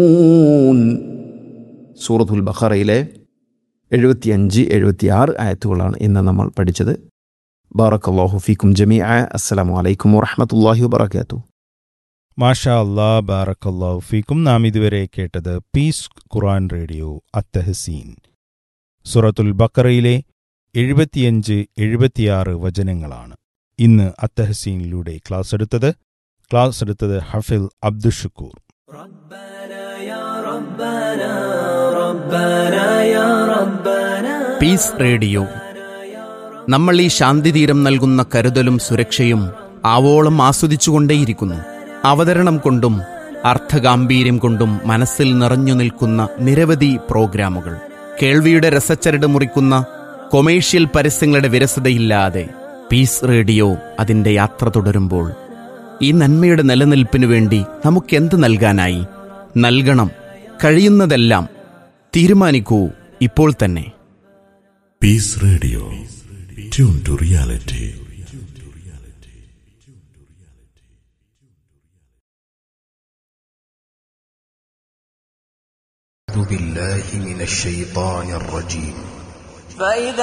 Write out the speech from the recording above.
സൂറത്തുൽ ബഖറയിലെ എഴുപത്തിയഞ്ച് എഴുപത്തിയാറ് ആയത്തുകളാണ് ഇന്ന് നമ്മൾ പഠിച്ചത് ബാറക്കല്ലാഹു ഫീക്കും ജമീ അസ്സലാമു അലൈക്കും വറഹമത്തല്ലാഹി വബർക്കാത്തു മാഷാ അല്ലാ ബാറക്കല്ലാഹു ഫീക്കും നാം ഇതുവരെ കേട്ടത് പീസ് ഖുറാൻ റേഡിയോ അത്തഹസീൻ സുറത്തുൽ ബക്കറയിലെ എഴുപത്തിയഞ്ച് എഴുപത്തിയാറ് വചനങ്ങളാണ് ഇന്ന് അത്തഹസീനിലൂടെ ക്ലാസ് എടുത്തത് ക്ലാസ് എടുത്തത് ഹഫിൽ അബ്ദുഷക്കൂർ പീസ് റേഡിയോ നമ്മൾ ഈ ശാന്തിതീരം നൽകുന്ന കരുതലും സുരക്ഷയും ആവോളം ആസ്വദിച്ചുകൊണ്ടേയിരിക്കുന്നു അവതരണം കൊണ്ടും അർത്ഥഗാംഭീര്യം കൊണ്ടും മനസ്സിൽ നിറഞ്ഞു നിൽക്കുന്ന നിരവധി പ്രോഗ്രാമുകൾ കേൾവിയുടെ രസച്ചരട് മുറിക്കുന്ന കൊമേഴ്ഷ്യൽ പരസ്യങ്ങളുടെ വിരസതയില്ലാതെ പീസ് റേഡിയോ അതിന്റെ യാത്ര തുടരുമ്പോൾ ഈ നന്മയുടെ നിലനിൽപ്പിനു വേണ്ടി നമുക്കെന്ത് നൽകാനായി നൽകണം കഴിയുന്നതെല്ലാം തീരുമാനിക്കൂ ഇപ്പോൾ തന്നെ Peace Radio. Tune to reality. أعوذ بالله من الشيطان الرجيم فإذا